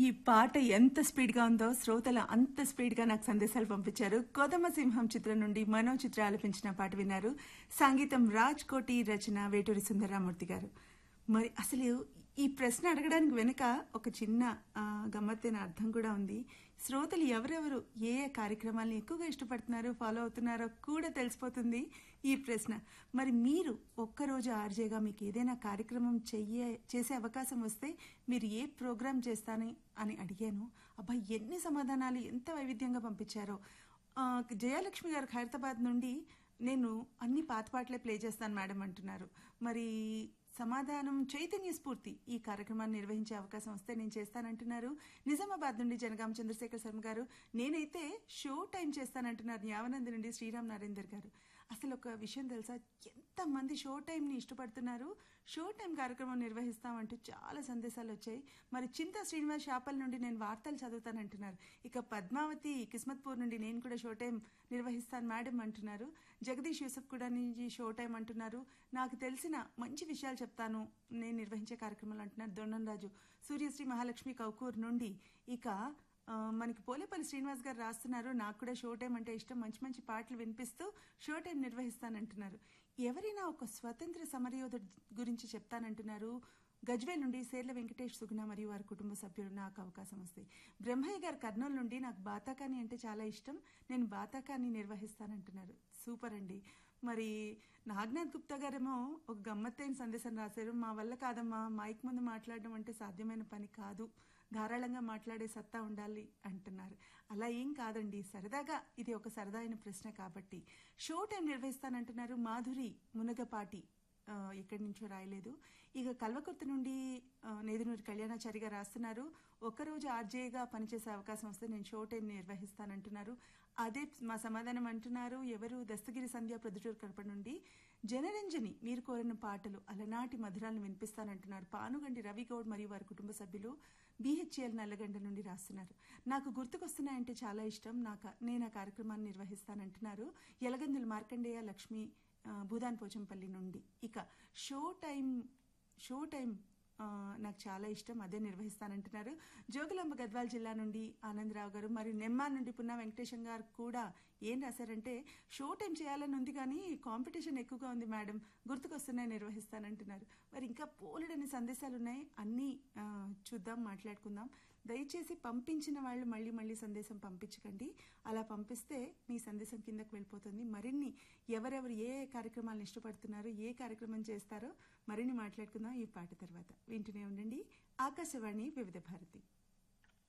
ఈ పాట ఎంత స్పీడ్ గా ఉందో శ్రోతలు అంత స్పీడ్ గా నాకు సందేశాలు పంపించారు కొదమ సింహం చిత్రం నుండి మనో చిత్ర ఆలపించిన పాట విన్నారు సంగీతం రాజ్ కోటి రచన వేటూరి సుందరరామూర్తి గారు మరి అసలు ఈ ప్రశ్న అడగడానికి వెనుక ఒక చిన్న ఆ, గమ్మత్తైన అర్థం కూడా ఉంది శ్రోతలు ఎవరెవరు ఏ ఏ కార్యక్రమాలను ఎక్కువగా ఇష్టపడుతున్నారో ఫాలో అవుతున్నారో కూడా తెలిసిపోతుంది ఈ ప్రశ్న మరి మీరు ఒక్కరోజు ఆర్జేగా మీకు ఏదైనా కార్యక్రమం చెయ్యే చేసే అవకాశం వస్తే మీరు ఏ ప్రోగ్రామ్ చేస్తాని అని అడిగాను అబ్బా ఎన్ని సమాధానాలు ఎంత వైవిధ్యంగా పంపించారో ఆ, జయలక్ష్మి గారు ఖైరతాబాద్ నుండి నేను అన్ని పాత పాటలే ప్లే చేస్తాను మేడం అంటున్నారు మరి సమాధానం చైతన్య స్ఫూర్తి ఈ కార్యక్రమాన్ని నిర్వహించే అవకాశం వస్తే నేను చేస్తానంటున్నారు నిజామాబాద్ నుండి జనగాం చంద్రశేఖర్ శర్మ గారు నేనైతే షో టైం చేస్తానంటున్నారు యావనంది నుండి శ్రీరామ్ నరేందర్ గారు అసలు ఒక విషయం తెలుసా ఎంతమంది షో టైంని ఇష్టపడుతున్నారు షో టైం కార్యక్రమం నిర్వహిస్తామంటూ చాలా సందేశాలు వచ్చాయి మరి చింత శ్రీనివాస్ షాపల్ నుండి నేను వార్తలు చదువుతానంటున్నారు ఇక పద్మావతి కిస్మత్పూర్ నుండి నేను కూడా షో టైం నిర్వహిస్తాను మేడం అంటున్నారు జగదీష్ యూసఫ్ కూడా నుంచి షో టైం అంటున్నారు నాకు తెలిసిన మంచి విషయాలు చెప్తాను నేను నిర్వహించే కార్యక్రమాలు అంటున్నారు దొండం రాజు సూర్యశ్రీ మహాలక్ష్మి కౌకూర్ నుండి ఇక ఆ, మనకి పోలేపల్లి శ్రీనివాస్ గారు రాస్తున్నారు నాకు కూడా షో టైం అంటే ఇష్టం మంచి మంచి పాటలు వినిపిస్తూ షో టైం నిర్వహిస్తానంటున్నారు ఎవరైనా ఒక స్వతంత్ర సమరయోధుడి గురించి చెప్తానంటున్నారు గజ్వేల్ నుండి సేర్ల వెంకటేష్ సుగుణ మరియు వారి కుటుంబ సభ్యులు నాకు అవకాశం వస్తాయి బ్రహ్మయ్య గారు కర్నూలు నుండి నాకు బాతాకాని అంటే చాలా ఇష్టం నేను బాతాకాని నిర్వహిస్తానంటున్నారు సూపర్ అండి మరి నాగనాథ్ గుప్తా గారేమో ఒక గమ్మత్తైన సందేశం రాశారు మా వల్ల కాదమ్మా మైక్ ముందు మాట్లాడడం అంటే సాధ్యమైన పని కాదు ధారాళంగా మాట్లాడే సత్తా ఉండాలి అంటున్నారు అలా ఏం కాదండి సరదాగా ఇది ఒక సరదాయిన ప్రశ్న కాబట్టి షో టైం నిర్వహిస్తానంటున్నారు మాధురి మునగపాటి ఆ, ఎక్కడి నుంచో రాయలేదు ఇక కల్వకుర్తి నుండి ఆ, నేదునూరి కళ్యాణాచారి గారు రాస్తున్నారు ఒక్కరోజు ఆర్జేగా పనిచేసే అవకాశం వస్తే నేను షో టైం నిర్వహిస్తానంటున్నారు అదే మా సమాధానం అంటున్నారు ఎవరు దస్తగిరి సంధ్య ప్రొద్దుటూరు కడప నుండి జనరంజని మీరు కోరిన పాటలు అలనాటి మధురాలను వినిపిస్తానంటున్నారు పానుగంటి రవి గౌడ్ మరియు వారి కుటుంబ సభ్యులు బీహెచ్ఎల్ నల్లగండ నుండి రాస్తున్నారు నాకు గుర్తుకొస్తున్నాయంటే చాలా ఇష్టం నాకు నేను ఆ కార్యక్రమాన్ని నిర్వహిస్తానంటున్నారు ఎలగందుల మార్కండేయ లక్ష్మి ఆ, భూదాన్ పోచంపల్లి నుండి ఇక షో టైం షో టైం ఆ, నాకు చాలా ఇష్టం అదే నిర్వహిస్తానంటున్నారు జోగులాంబ గద్వాల్ జిల్లా నుండి ఆనందరావు గారు మరియు నెమ్మాన్ నుండి పున్నా వెంకటేశం గారు కూడా ఏం రాశారంటే షో టైం చేయాలని ఉంది కానీ కాంపిటీషన్ ఎక్కువగా ఉంది మేడం గుర్తుకొస్తున్నాయి నిర్వహిస్తానంటున్నారు మరి ఇంకా పోలెడని సందేశాలు ఉన్నాయి అన్నీ ఆ, చూద్దాం మాట్లాడుకుందాం దయచేసి పంపించిన వాళ్ళు మళ్ళీ మళ్ళీ సందేశం పంపించకండి అలా పంపిస్తే మీ సందేశం కిందకు వెళ్ళిపోతుంది మరిన్ని ఎవరెవరు ఏ ఏ కార్యక్రమాలను ఇష్టపడుతున్నారో ఏ కార్యక్రమం చేస్తారో మరిన్ని మాట్లాడుకుందాం ఈ పాట తర్వాత వింటూనే ఉండండి ఆకాశవాణి వివిధ భారతి